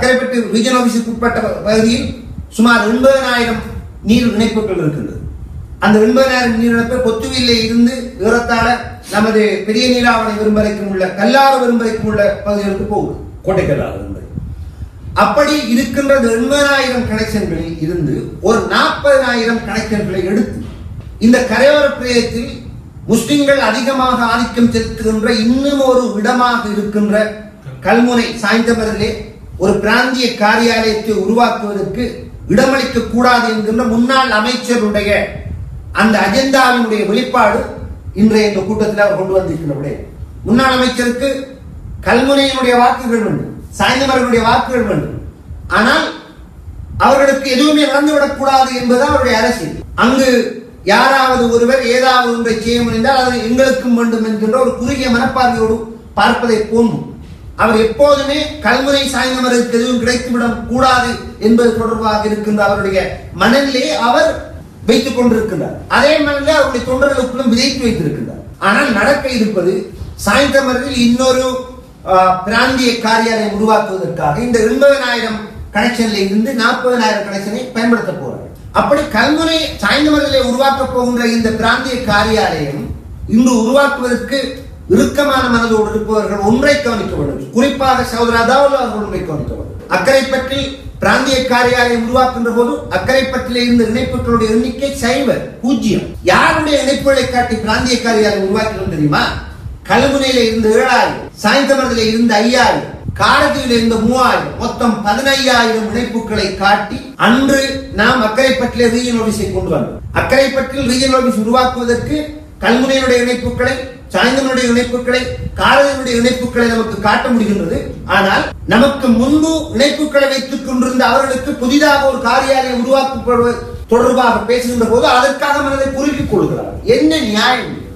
அக்கரைப்பட்டு region ஆபீஸுக்கு உட்பட்ட பகுதியில் சுமார் எண்பதனாயிரம் நீர் இணைப்புகள் இருக்கின்றது அந்த எண்பதாயிரம் நீர் இணைப்பு பொத்துவில்ல இருந்து ஏறத்தாழ நமது பெரிய நீராவணை விரும்பரைக்கும் உள்ள கல்லாறு விரும்பரைக்கும் உள்ள பகுதிகளுக்கு போகுது கோட்டைக்கல்லாறு விரும்பரை அப்படி இருக்கின்ற இந்த எண்பதாயிரம் கனெக்ஷன்களில் இருந்து ஒரு நாற்பதாயிரம் கனெக்ஷன்களை எடுத்து இந்த கரையோர பிரதேசத்தில் முஸ்லிம்கள் அதிகமாக ஆதிக்கம் செலுத்துகின்ற இன்னும் ஒரு இடமாக இருக்கின்ற கல்முனை சாய்ந்தமரிலே ஒரு பிராந்திய காரியாலயத்தை உருவாக்குவதற்கு இடமளிக்க கூடாது என்கின்ற முன்னாள் அமைச்சருடைய அந்த அஜெண்டாவினுடைய வெளிப்பாடு இன்றைய இந்த கூட்டத்தில் அவர் கொண்டு வந்திருக்கின்ற விடயம். முன்னாள் அமைச்சருக்கு கல்முனையினுடைய வாக்குகள் வேண்டும் சாய்ந்தமர்களுடைய வாக்குகள் வேண்டும் ஆனால் அவர்களுக்கு எதுவுமே நடந்துவிடக் கூடாது என்பது அவருடைய அரசியல் அங்கு யாராவது ஒருவர் ஏதாவது ஒன்றை செய்ய முடிந்தால் அது எங்களுக்கும் வேண்டும் என்கின்ற ஒரு குறுகிய மனப்பார்வையோடு பார்ப்பதை போன்றும் அவர் எப்போதுமே கல்முனை சாய்ந்தமருக்கு எதுவும் கிடைத்துவிடக் கூடாது என்பது தொடர்பாக இருக்கின்ற அவருடைய மனநிலையை அவர் வைத்துக் கொண்டிருக்கின்றார் அதே மனநிலை அவருடைய தொண்டர்களுக்குள்ளும் விதைத்து வைத்திருக்கின்றார் ஆனால் நடக்க இருப்பது சாய்ந்தமரில் இன்னொரு ஆஹ், பிராந்திய காரியாலயம் உருவாக்குவதற்காக இந்த எண்பதனாயிரம் கனெக்ஷன்ல இருந்து நாற்பதனாயிரம் கனெக்ஷனை பயன்படுத்த போறாங்க அப்படி கல்முனை சாய்ந்தமரிலே உருவாக்க போகின்ற இந்த பிராந்திய காரியாலயம் இன்று உருவாக்குவதற்கு இறுக்கமான மனதோடு இருப்பவர்கள் ஒன்றை கவனிக்க வேண்டும் குறிப்பாக சகோதராதாவது அவர்கள் ஒன்றை கவனிக்க வேண்டும் அக்கரைப்பற்றில் பிராந்திய காரியாலயம் உருவாக்குகின்ற போது அக்கரைப்பற்றில் இருந்த இணைப்புகளுடைய எண்ணிக்கை சைவர் பூஜ்ஜியம் யாருடைய இணைப்புகளை காட்டி பிராந்திய காரியாலயம் உருவாக்கினோம் தெரியுமா கல்முனையில இருந்து ஏழாயிரம் சாயந்தமரத்தில் இருந்து ஐயாயிரம் காரத்தில் இருந்த மூவாயிரம் மொத்தம் பதினையாயிரம் இணைப்புகளை காட்டி அன்று நாம் அக்கரைப்பட்டிலே ரீஜன் ஆபீஸை கொண்டு வந்தோம் அக்கரைப்பட்டில் ரீஜன் ஆபீஸ் உருவாக்குவதற்கு கல்முனையினுடைய இணைப்புகளை சாய்ந்தமனுடைய இணைப்புகளை காரதினுடைய இணைப்புகளை நமக்கு காட்ட முடிகின்றது ஆனால் நமக்கு முன்பு இணைப்புகளை வைத்துக் கொண்டிருந்த அவர்களுக்கு புதிதாக ஒரு காரியாலயம் உருவாக்கப்படுவது தொடர்பாக பேசுகின்ற போது அதற்காக மனதை குறுக்கிக் கொள்கிறார் என்ன நியாயம் இது?